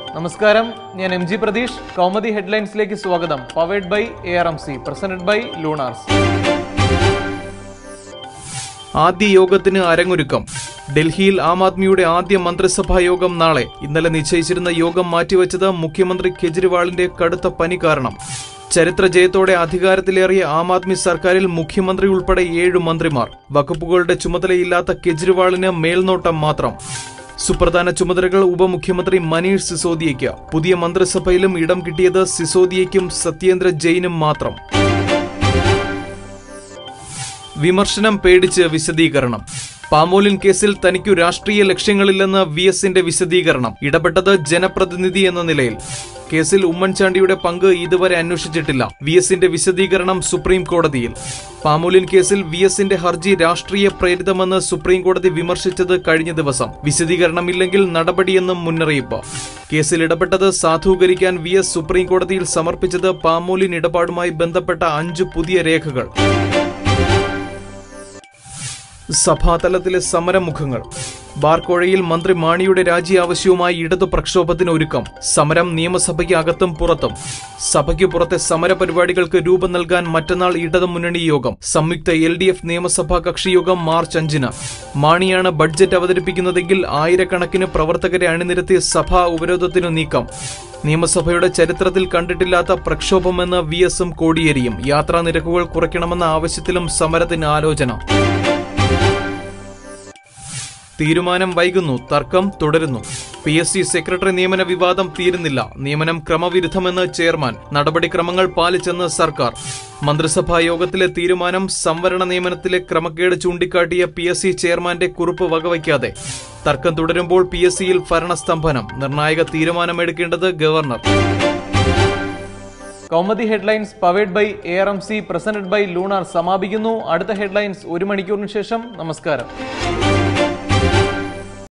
നമസ്കാരം ഞാൻ M G Prateesh Kaumudi ഹെഡ്ലൈൻസിലേക്ക് സ്വാഗതം powered by A R M C presented by Lunars ആദ്യ യോഗത്തിന് അരങ്ങൊരുക്കം ഡൽഹിയിൽ ആം ആദ്മിയുടെ ആദ്യ മന്ത്രിസഭാ യോഗം നാളെ ഇന്നലെ നിശ്ചയിച്ചിരുന്ന യോഗം മാറ്റിവെച്ചത് മുഖ്യമന്ത്രി കെജ്രിവാളിന്റെ കടുത്ത പനി കാരണം ചരിത്ര ജയത്തോടെ അധികാരത്തിലേറിയ ആം ആദ്മി സർക്കാരിൽ മുഖ്യമന്ത്രി ഉൾപ്പെടെ ഏഴ് മന്ത്രിമാർ വകുപ്പുകളുടെ ചുമതലയില്ലാത്ത കെജ്രിവാളിന് മേൽനോട്ടം മാത്രം സുപ്രധാന ചുമതലകൾ ഉപമുഖ്യമന്ത്രി മനീഷ് സിസോദിയയ്ക്ക് പുതിയ മന്ത്രിസഭയിലും ഇടം കിട്ടിയത് സിസോദിയയ്ക്കും സത്യേന്ദ്ര ജെയിനും മാത്രം വിമർശനം പേടിച്ച് വിശദീകരണം പാമോലിൻ കേസിൽ തനിക്കു രാഷ്ട്രീയ ലക്ഷ്യങ്ങളില്ലെന്ന് വി എസിന്റെ വിശദീകരണം ഇടപെട്ടത് ജനപ്രതിനിധി എന്ന നിലയിൽ കേസിൽ ഉമ്മൻചാണ്ടിയുടെ പങ്ക് ഇതുവരെ അന്വേഷിച്ചിട്ടില്ല വി എസിന്റെ വിശദീകരണം സുപ്രീം കോടതിയിൽ പാമോലിൻ കേസിൽ വി എസിന്റെ ഹർജി രാഷ്ട്രീയ പ്രേരിതമെന്ന് സുപ്രീം കോടതി വിമർശിച്ചത് കഴിഞ്ഞ ദിവസം വിശദീകരണമില്ലെങ്കിൽ നടപടിയെന്നും മുന്നറിയിപ്പ് കേസിൽ ഇടപെട്ടത് സാധൂകരിക്കാൻ വി എസ് സുപ്രീം കോടതിയിൽ സമർപ്പിച്ചത് പാമോലിൻ ഇടപാടുമായി ബന്ധപ്പെട്ട അഞ്ച് പുതിയ രേഖകൾ സഭാതലത്തിലെ സമരമുഖങ്ങൾ ബാർക്കോഴയിൽ മന്ത്രി മാണിയുടെ രാജി ആവശ്യവുമായി ഇടതു പ്രക്ഷോഭത്തിന് ഒരുക്കം സമരം നിയമസഭയ്ക്ക് അകത്തും പുറത്തും സഭയ്ക്ക് പുറത്തെ സമര പരിപാടികൾക്ക് രൂപം നൽകാൻ മറ്റന്നാൾ ഇടതു മുന്നണി യോഗം സംയുക്ത എൽ ഡി എഫ് നിയമസഭാ കക്ഷിയോഗം മാർച്ച് അഞ്ചിന് മാണിയാണ് ബഡ്ജറ്റ് അവതരിപ്പിക്കുന്നതെങ്കിൽ ആയിരക്കണക്കിന് പ്രവർത്തകരെ അണിനിരത്തി സഭാ ഉപരോധത്തിനു നീക്കം നിയമസഭയുടെ ചരിത്രത്തിൽ കണ്ടിട്ടില്ലാത്ത പ്രക്ഷോഭമെന്ന് വി എസും കോടിയേരിയും യാത്രാ നിരക്കുകൾ കുറയ്ക്കണമെന്ന ആവശ്യത്തിലും സമരത്തിന് ആലോചന തീരുമാനം വൈകുന്നു തർക്കം തുടരുന്നു പി എസ് സി സെക്രട്ടറി നിയമന വിവാദം തീരുന്നില്ല നിയമനം ക്രമവിരുദ്ധമെന്ന് ചെയർമാൻ നടപടിക്രമങ്ങൾ പാലിച്ചെന്ന് സർക്കാർ മന്ത്രിസഭാ യോഗത്തിലെ തീരുമാനം സംവരണ നിയമനത്തിലെ ക്രമക്കേട് ചൂണ്ടിക്കാട്ടിയ പി എസ് സി ചെയർമാന്റെ കുറിപ്പ് വകവയ്ക്കാതെ തർക്കം തുടരുമ്പോൾ പി എസ് സിയിൽ ഭരണസ്തംഭനം നിർണായക തീരുമാനമെടുക്കേണ്ടത് governor Kaumudi headlines powered by A R M C presented by Lunar സമാപിക്കുന്നു അടുത്ത ഹെഡ്ലൈൻസ് ഒരു മണിക്കൂറിന് ശേഷം നമസ്കാരം